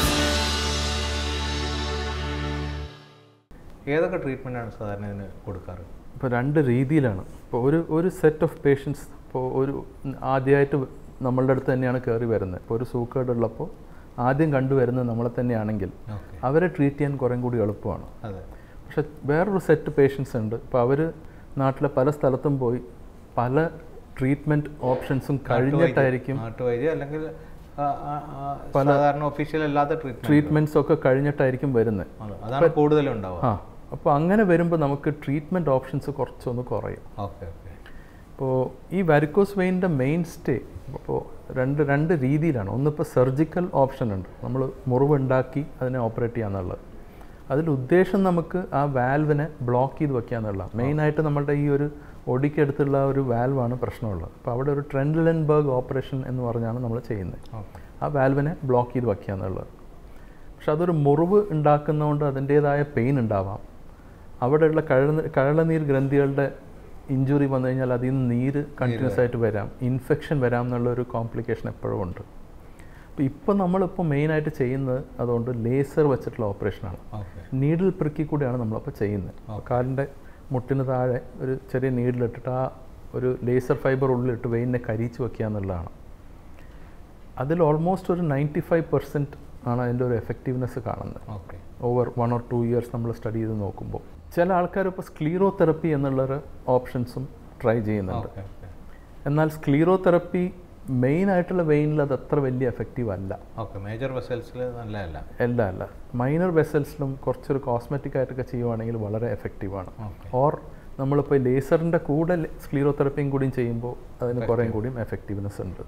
ഏതൊക്കെ ട്രീറ്റ്മെൻറ്റാണ് സാധാരണ ഇതിന് കൊടുക്കാറ് ഇപ്പോൾ രണ്ട് രീതിയിലാണ് ഇപ്പോൾ ഒരു ഒരു സെറ്റ് ഓഫ് പേഷ്യൻസ് ഇപ്പോൾ ഒരു ആദ്യമായിട്ട് നമ്മളുടെ അടുത്ത് തന്നെയാണ് കയറി വരുന്നത് ഇപ്പോൾ ഒരു സൂക്കേട് ഉള്ളപ്പോൾ ആദ്യം കണ്ടുവരുന്നത് നമ്മളെ തന്നെയാണെങ്കിൽ ഓക്കെ അവരെ ട്രീറ്റ് ചെയ്യാൻ കുറേ കൂടി എളുപ്പമാണ് അതെ പക്ഷെ വേറൊരു സെറ്റ് പേഷ്യൻസ് ഉണ്ട് ഇപ്പോൾ അവർ നാട്ടിലെ പല സ്ഥലത്തും പോയി പല ട്രീറ്റ്മെൻറ്റ് ഓപ്ഷൻസും കഴിഞ്ഞിട്ടായിരിക്കും നാട്ടുവൈദ്യം അല്ലെങ്കിൽ ആ, ആ, ആ, സാധാരണ ഒഫീഷ്യൽ അല്ലാത്ത ട്രീറ്റ്മെന്റ് ട്രീറ്റ്മെൻറ്റ്സ് ഒക്കെ കഴിഞ്ഞിട്ടായിരിക്കും വരുന്നത് അതാണ് കൂടുതലും ഉണ്ടാവുക ആ അപ്പോൾ അങ്ങനെ വരുമ്പോൾ നമുക്ക് ട്രീറ്റ്മെൻറ്റ് ഓപ്ഷൻസ് കുറച്ചൊന്ന് കുറയും ഓക്കെ ഓക്കെ ഇപ്പോൾ ഈ വാരിക്കോസ് വെയിൻ്റെ മെയിൻ സ്റ്റേ അപ്പോൾ രണ്ട് രണ്ട് രീതിയിലാണ് ഒന്നിപ്പോൾ സർജിക്കൽ ഓപ്ഷൻ ഉണ്ട് നമ്മൾ മുറിവ് ഉണ്ടാക്കി അതിനെ ഓപ്പറേറ്റ് ചെയ്യാന്നുള്ളത് അതിൽ ഉദ്ദേശം നമുക്ക് ആ വാൽവിനെ ബ്ലോക്ക് ചെയ്ത് വെക്കുക എന്നുള്ളതാണ് മെയിനായിട്ട് നമ്മളുടെ ഈ ഒരു ഒടിക്കടുത്തുള്ള ഒരു വാൽവാണ് പ്രശ്നമുള്ളത് അപ്പോൾ അവിടെ ഒരു ട്രെൻഡലൻബർഗ് ഓപ്പറേഷൻ എന്ന് പറഞ്ഞാണ് നമ്മൾ ചെയ്യുന്നത് ഓക്കെ ആ വാൽവിനെ ബ്ലോക്ക് ചെയ്ത് വയ്ക്കുക എന്നുള്ളത് പക്ഷെ അതൊരു മുറിവ് ഉണ്ടാക്കുന്നതുകൊണ്ട് അതിൻ്റേതായ പെയിൻ ഉണ്ടാവാം അവിടെയുള്ള കഴ കഴലനീർ ഗ്രന്ഥികളുടെ ഇഞ്ചുറി വന്നു കഴിഞ്ഞാൽ അതിൽ നിന്ന് നീര് കണ്ടിന്യൂസ് ആയിട്ട് വരാം ഇൻഫെക്ഷൻ വരാം എന്നുള്ള ഒരു കോംപ്ലിക്കേഷൻ എപ്പോഴും ഉണ്ട് അപ്പോൾ ഇപ്പോൾ നമ്മളിപ്പോൾ മെയിനായിട്ട് ചെയ്യുന്നത് അതുകൊണ്ട് ലേസർ വെച്ചിട്ടുള്ള ഓപ്പറേഷനാണ് ഓക്കെ നീഡിൽ പ്രിക്കി കൂടിയാണ് നമ്മളപ്പോൾ ചെയ്യുന്നത് അപ്പോൾ കാലിൻ്റെ മുട്ടിന് താഴെ ഒരു ചെറിയ നീഡിലിട്ടിട്ട് ആ ഒരു ലേസർ ഫൈബർ ഉള്ളിലിട്ട് വെയിനെ കരിച്ച് വെക്കുക എന്നുള്ളതാണ് അതിൽ ഓൾമോസ്റ്റ് ഒരു നയൻറ്റി ഫൈവ് പെർസെൻറ്റ് ആണ് അതിൻ്റെ ഒരു എഫക്റ്റീവ്നെസ് കാണുന്നത് okay over one or two years നമ്മൾ സ്റ്റഡി ചെയ്ത് നോക്കുമ്പോൾ ചില ആൾക്കാർ ഇപ്പോൾ സ്ക്ലീറോ തെറപ്പി എന്നുള്ളൊരു ഓപ്ഷൻസും ട്രൈ ചെയ്യുന്നുണ്ട് ഓക്കെ ഓക്കെ എന്നാൽ സ്ക്ലീറോ തെറപ്പി മെയിൻ ആയിട്ടുള്ള വെയിനിൽ അത് അത്ര വലിയ എഫക്റ്റീവ് അല്ല ഓക്കെ മേജർ വെസൽസിൽ നല്ലതല്ല അല്ല അല്ല മൈനർ വെസൽസിലും കുറച്ചൊരു കോസ്മെറ്റിക് ആയിട്ടൊക്കെ ചെയ്യുവാണെങ്കിൽ വളരെ എഫക്റ്റീവാണ് ഓക്കെ ഓർ നമ്മളിപ്പോൾ ലേസറിൻ്റെ കൂടെ സ്ക്ലീറോ തെറപ്പിയും കൂടിയും ചെയ്യുമ്പോൾ അതിന് കുറേ കൂടിയും എഫക്റ്റീവ്നെസ് ഉണ്ട്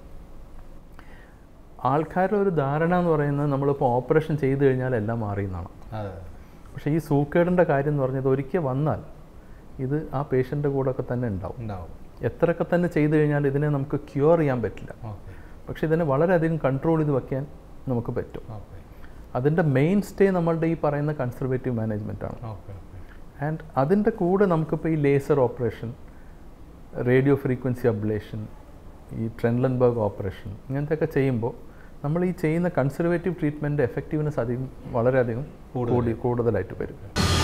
ആൾക്കാരുടെ ഒരു ധാരണ എന്ന് പറയുന്നത് നമ്മളിപ്പോൾ ഓപ്പറേഷൻ ചെയ്തു കഴിഞ്ഞാൽ എല്ലാം മാറിയെന്നാണ് അതെ പക്ഷേ ഈ സൂക്കേടിൻ്റെ കാര്യം എന്ന് പറഞ്ഞത് ഒരിക്കൽ വന്നാൽ ഇത് ആ പേഷ്യൻ്റെ കൂടെ ഒക്കെ തന്നെ ഉണ്ടാവും ഉണ്ടാവും എത്രയൊക്കെ തന്നെ ചെയ്തു കഴിഞ്ഞാൽ ഇതിനെ നമുക്ക് ക്യൂർ ചെയ്യാൻ പറ്റില്ല ഓക്കെ പക്ഷേ ഇതിനെ വളരെയധികം കൺട്രോൾ ചെയ്ത് വയ്ക്കാൻ നമുക്ക് പറ്റും ഓക്കെ അതിൻ്റെ മെയിൻ സ്റ്റേ നമ്മളുടെ ഈ പറയുന്ന കൺസർവേറ്റീവ് മാനേജ്മെൻ്റ് ആണ് ഓക്കെ ഓക്കെ ആൻഡ് അതിൻ്റെ കൂടെ നമുക്കിപ്പോൾ ഈ laser operation radio frequency ablation ഈ ട്രെൻലൻബർഗ് ഓപ്പറേഷൻ ഇങ്ങനത്തെയൊക്കെ ചെയ്യുമ്പോൾ നമ്മൾ ഈ ചെയ്യുന്ന കൺസർവേറ്റീവ് ട്രീറ്റ്മെൻറ്റ് എഫക്റ്റീവ്നെസ് അധികം വളരെയധികം കൂടി കൂടുതലായിട്ട് വരും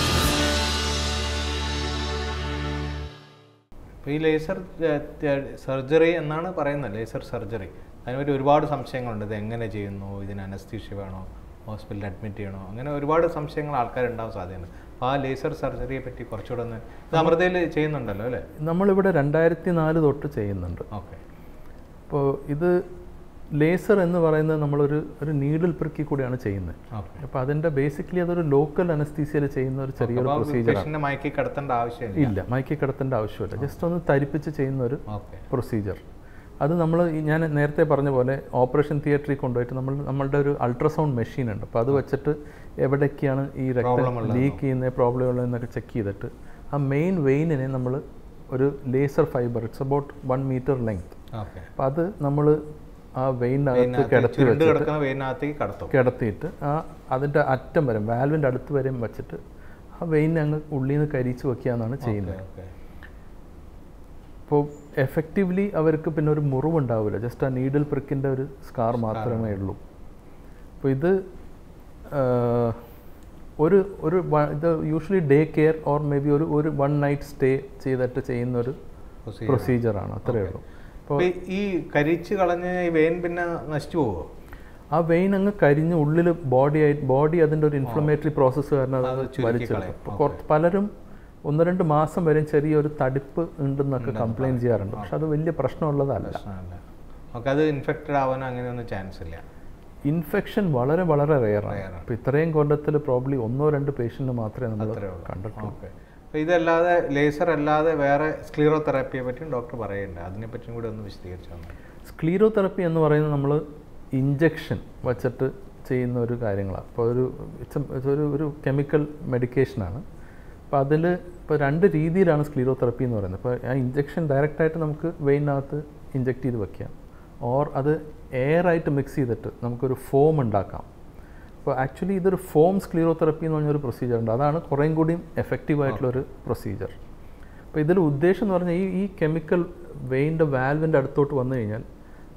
ഇപ്പോൾ ഈ ലേസർ സർജറി എന്നാണ് പറയുന്നത് ലേസർ സർജറി അതിനുപറ്റി ഒരുപാട് സംശയങ്ങളുണ്ട് ഇത് എങ്ങനെ ചെയ്യുന്നു ഇതിന് അനസ്തീഷ്യ വേണോ ഹോസ്പിറ്റലിൽ അഡ്മിറ്റ് ചെയ്യണോ അങ്ങനെ ഒരുപാട് സംശയങ്ങൾ ആൾക്കാരുണ്ടാവാൻ സാധ്യതയുണ്ട് അപ്പോൾ ആ ലേസർ സർജറിയെ പറ്റി കുറച്ചുകൂടെ ഒന്ന് ഇത് അമൃതയിൽ ചെയ്യുന്നുണ്ടല്ലോ അല്ലേ നമ്മളിവിടെ രണ്ടായിരത്തി നാല് തൊട്ട് ചെയ്യുന്നുണ്ട് ഓക്കെ അപ്പോൾ ഇത് ലേസർ എന്ന് പറയുന്നത് നമ്മളൊരു ഒരു നീഡിൽ പ്രിക്കി കൂടിയാണ് ചെയ്യുന്നത് ഓക്കെ അപ്പോൾ അതിൻ്റെ ബേസിക്കലി അതൊരു ലോക്കൽ അനസ്തീസിയയിൽ ചെയ്യുന്ന ഒരു ചെറിയൊരു പ്രൊസീജിയർ പേഷ്യൻ്റെ മയക്കി കിടത്തേണ്ട ആവശ്യമില്ല ഇല്ല മയക്കി കിടത്തേണ്ട ആവശ്യമില്ല ജസ്റ്റ് ഒന്ന് തരിപ്പിച്ച് ചെയ്യുന്ന ഒരു ഓക്കെ പ്രൊസീജിയർ അത് നമ്മൾ ഞാൻ നേരത്തെ പറഞ്ഞ പോലെ ഓപ്പറേഷൻ തിയേറ്ററിൽ കൊണ്ടുപോയിട്ട് നമ്മൾ നമ്മളുടെ ഒരു അൾട്രാസൗണ്ട് മെഷീൻ ഉണ്ട് അപ്പോൾ അത് വെച്ചിട്ട് എവിടേക്കാണ് ഈ രക്തം ലീക്ക് ചെയ്യുന്ന പ്രോബ്ലം ഉള്ളതെന്നൊക്കെ ചെക്ക് ചെയ്തിട്ട് ആ മെയിൻ വെയിനിനെ നമ്മൾ ഒരു laser fibre it's about one metre length okay അപ്പോൾ അത് നമ്മൾ ആ വെയിനകത്ത് കിടത്തി ചുരുണ്ട് വെച്ചിട്ട് കിടക്കുന്ന വെയിനകത്തേക്ക് കടത്തും കിടത്തിയിട്ട് ആ അതിൻ്റെ അറ്റം വരെ വാൽവിൻ്റെ അടുത്ത് വരെയും വെച്ചിട്ട് ആ വെയിനെ അങ്ങ് ഉള്ളിൽ നിന്ന് കരിച്ച് വെക്കുക എന്നാണ് ചെയ്യുന്നത് ഓക്കെ അപ്പോൾ എഫക്റ്റീവ്ലി അവർക്ക് പിന്നെ ഒരു മുറിവുണ്ടാവില്ല ജസ്റ്റ് ആ നീഡിൽ പ്രിക്കിൻ്റെ ഒരു സ്കാർ മാത്രമേ ഉള്ളൂ അപ്പോൾ ഇത് ആ, ഒരു ഒരു വ- ഇത് usually day care or maybe ഒരു ഒരു വൺ നൈറ്റ് സ്റ്റേ ചെയ്തിട്ട് ചെയ്യുന്ന ഒരു പ്രൊസീജിയർ പ്രൊസീജിയറാണ് അത്രയേ ഉള്ളൂ അപ്പോൾ ഈ കരിച്ച് കളഞ്ഞ ഈ വെയിൻ പിന്നെ നശിച്ചു പോവോ ആ വെയിൻ അങ്ങ് കരിഞ്ഞ് ഉള്ളിൽ ബോഡി ആയിട്ട് ബോഡി അതിൻ്റെ ഒരു ഇൻഫ്ലമേറ്ററി പ്രോസസ്സ് കാരണം അത് അത് ചുരുക്കി വലിച്ചെടുക്കും കളയും. അപ്പോൾ കുറച്ച് പലരും ഒന്ന് രണ്ട് മാസം വരെ ചെറിയൊരു തടിപ്പ് ഉണ്ടെന്നൊക്കെ കംപ്ലയിൻറ്റ് ചെയ്യാറുണ്ട് പക്ഷെ അത് വലിയ പ്രശ്നമുള്ളതല്ല പ്രശ്നമല്ല ഓക്കെ അത് ഇൻഫെക്റ്റഡ് ആവാൻ അങ്ങനെയൊന്നും ചാൻസ് ഇല്ല ഇൻഫെക്ഷൻ വളരെ വളരെ റെയറാണ് Rare ആണ്. അപ്പോൾ ഇത്രയും കൊല്ലത്തിൽ പ്രോബ്ലി ഒന്നോ രണ്ടോ പേഷ്യൻറ്റ് മാത്രമേ നമ്മൾ അത്രേ ഉള്ളൂ കണ്ടിട്ടുള്ളൂ ഓക്കെ അപ്പോൾ ഇതല്ലാതെ ലേസർ അല്ലാതെ വേറെ സ്ക്ലീറോ തെറാപ്പിയെ പറ്റിയും ഡോക്ടർ പറയുന്നുണ്ട് അതിനെപ്പറ്റിയും കൂടി ഒന്ന് വിശദീകരിച്ചു തന്നെ സ്ക്ലീറോ തെറപ്പി എന്ന് പറയുന്നത് നമ്മൾ ഇഞ്ചക്ഷൻ വച്ചിട്ട് ചെയ്യുന്ന ഒരു കാര്യങ്ങളാണ് അപ്പോൾ ഒരു it's a- it's ഒരു ഒരു കെമിക്കൽ മെഡിക്കേഷനാണ് അപ്പോൾ അതിൽ ഇപ്പോൾ രണ്ട് രീതിയിലാണ് സ്ക്ലീറോ തെറപ്പി എന്ന് പറയുന്നത് അപ്പോൾ ആ ഇഞ്ചക്ഷൻ ഡയറക്റ്റായിട്ട് നമുക്ക് വെയിനകത്ത് ഇഞ്ചെക്ട് ചെയ്ത് വെക്കാം ഓർ അത് എയർ ആയിട്ട് മിക്സ് ചെയ്തിട്ട് നമുക്കൊരു ഫോം ഉണ്ടാക്കാം അപ്പോൾ ആക്ച്വലി ഇതൊരു ഫോം സ്ക്ലീറോ തെറപ്പി എന്ന് പറഞ്ഞൊരു പ്രൊസീജിയർ ഉണ്ട് അതാണ് കുറേയും കൂടിയും എഫക്റ്റീവ് ആയിട്ടുള്ളൊരു പ്രൊസീജിയർ അപ്പോൾ ഇതിൽ ഉദ്ദേശം എന്ന് പറഞ്ഞാൽ ഈ ഈ കെമിക്കൽ വെയിൻ്റെ വാൽവിൻ്റെ അടുത്തോട്ട് വന്നു കഴിഞ്ഞാൽ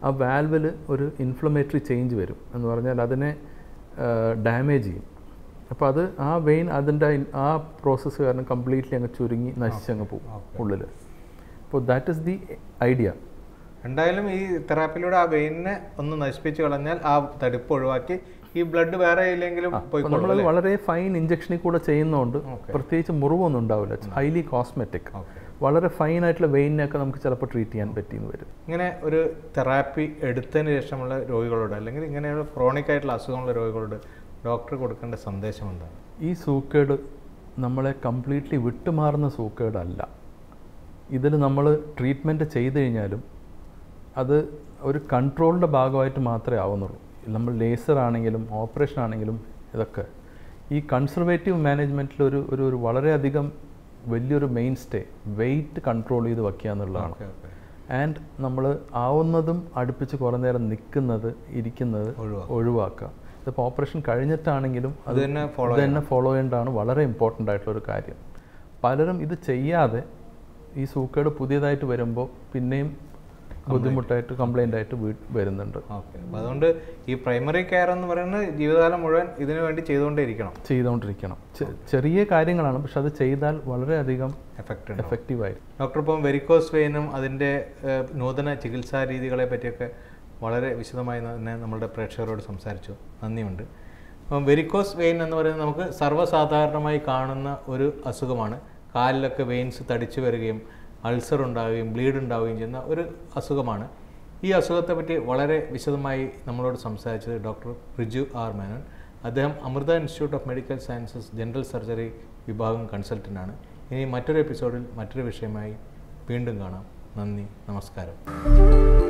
ആ വാൽവിൽ ഒരു ഇൻഫ്ലമേറ്ററി ചേഞ്ച് വരും എന്ന് പറഞ്ഞാൽ അതിനെ ഡാമേജ് ചെയ്യും അപ്പോൾ അത് ആ വെയിൻ അതിൻ്റെ ആ പ്രോസസ്സ് കാരണം കംപ്ലീറ്റ്ലി അങ്ങ് ചുരുങ്ങി നശിച്ചങ്ങ് പോകും ഉള്ളിൽ അപ്പോൾ ദാറ്റ് ഇസ് ദി ഐഡിയ എന്തായാലും ഈ തെറാപ്പിയിലൂടെ ആ വെയിനിനെ ഒന്ന് നശിപ്പിച്ച് കളഞ്ഞാൽ ആ തടിപ്പ് ഒഴിവാക്കി ഈ ബ്ലഡ് വേറെ ഇല്ലെങ്കിലും പോയിക്കോളും നമ്മളത് വളരെ ഫൈൻ ഇഞ്ചക്ഷനിൽ കൂടെ ചെയ്യുന്നതുകൊണ്ട് പ്രത്യേകിച്ച് മുറിവൊന്നും ഉണ്ടാവില്ല ഹൈലി കോസ്മെറ്റിക് ഓക്കെ വളരെ ഫൈൻ ആയിട്ടുള്ള വെയിനൊക്കെ നമുക്ക് ചിലപ്പോൾ ട്രീറ്റ് ചെയ്യാൻ പറ്റിയെന്ന് വരും ഇങ്ങനെ ഒരു തെറാപ്പി എടുത്തതിന് ശേഷമുള്ള രോഗികളോട് അല്ലെങ്കിൽ ഇങ്ങനെയുള്ള ക്രോണിക് ആയിട്ടുള്ള അസുഖമുള്ള രോഗികളോട് ഡോക്ടർ കൊടുക്കേണ്ട സന്ദേശം എന്താണ് ഈ സൂക്കേട് നമ്മളെ കംപ്ലീറ്റ്ലി വിട്ടുമാറുന്ന സൂക്കേടല്ല ഇതിൽ നമ്മൾ ട്രീറ്റ്മെൻറ്റ് ചെയ്ത് കഴിഞ്ഞാലും അത് ഒരു കൺട്രോളിൻ്റെ ഭാഗമായിട്ട് മാത്രമേ ആവുന്നുള്ളൂ നമ്മൾ ലേസർ ആണെങ്കിലും ഓപ്പറേഷൻ ആണെങ്കിലും ഇതൊക്കെ ഈ കൺസർവേറ്റീവ് മാനേജ്മെൻറ്റിൽ ഒരു ഒരു ഒരു വളരെയധികം വലിയൊരു മെയിൻ സ്റ്റേ വെയിറ്റ് കൺട്രോൾ ചെയ്ത് വയ്ക്കുക എന്നുള്ളതാണ് ഓക്കെ ഓക്കെ ആൻഡ് നമ്മൾ ആവുന്നതും അടുപ്പിച്ച് കുറേ നേരം നിൽക്കുന്നത് ഇരിക്കുന്നത് ഒഴിവാക്കുക. ഒഴിവാക്കുക ഇതിപ്പോൾ ഓപ്പറേഷൻ കഴിഞ്ഞിട്ടാണെങ്കിലും അത് തന്നെ follow ഇത് തന്നെ ഫോളോ ചെയ്യേണ്ടതാണ് വളരെ ഇമ്പോർട്ടൻ്റ് ആയിട്ടുള്ള ഒരു കാര്യം പലരും ഇത് ചെയ്യാതെ ഈ സൂക്കേട് പുതിയതായിട്ട് വരുമ്പോൾ പിന്നെയും ബുദ്ധിമുട്ടായിട്ട് കംപ്ലൈൻ്റ് ആയിട്ട് വീ വരുന്നുണ്ട് ഓക്കെ അപ്പോൾ അതുകൊണ്ട് ഈ പ്രൈമറി കെയർ എന്ന് പറയുന്നത് ജീവിതകാലം മുഴുവൻ ഇതിനു വേണ്ടി ചെയ്തുകൊണ്ടേ ഇരിക്കണം ചെയ്തുകൊണ്ടിരിക്കണം ചെ- ചെറിയ കാര്യങ്ങളാണ് പക്ഷെ അത് ചെയ്താൽ വളരെയധികം എഫക്റ്റ് എഫക്റ്റീവായി ഡോക്ടർ ഇപ്പം വെരിക്കോസ് വെയിനും അതിൻ്റെ ഏഹ്, നൂതന ചികിത്സാ രീതികളെ പറ്റിയൊക്കെ വളരെ വിശദമായി തന്നെ നമ്മളുടെ പ്രേക്ഷകരോട് സംസാരിച്ചു നന്ദിയുണ്ട് അപ്പം വെരിക്കോസ് വെയിൻ എന്ന് പറയുന്നത് നമുക്ക് സർവ്വസാധാരണമായി കാണുന്ന ഒരു അസുഖമാണ് കാലിലൊക്കെ വെയിൻസ് തടിച്ചു വരികയും അൾസർ ഉണ്ടാവുകയും ബ്ലീഡ് ഉണ്ടാവുകയും ചെയ്യുന്ന ഒരു അസുഖമാണ് ഈ അസുഖത്തെ പറ്റി വളരെ വിശദമായി നമ്മളോട് സംസാരിച്ചത് ഡോക്ടർ റിജു ആർ മേനോൻ അദ്ദേഹം Amrita Institute of Medical Sciences General Surgery വിഭാഗം കൺസൾട്ടൻ്റാണ് ഇനി മറ്റൊരു എപ്പിസോഡിൽ മറ്റൊരു വിഷയമായി വീണ്ടും കാണാം നന്ദി നമസ്കാരം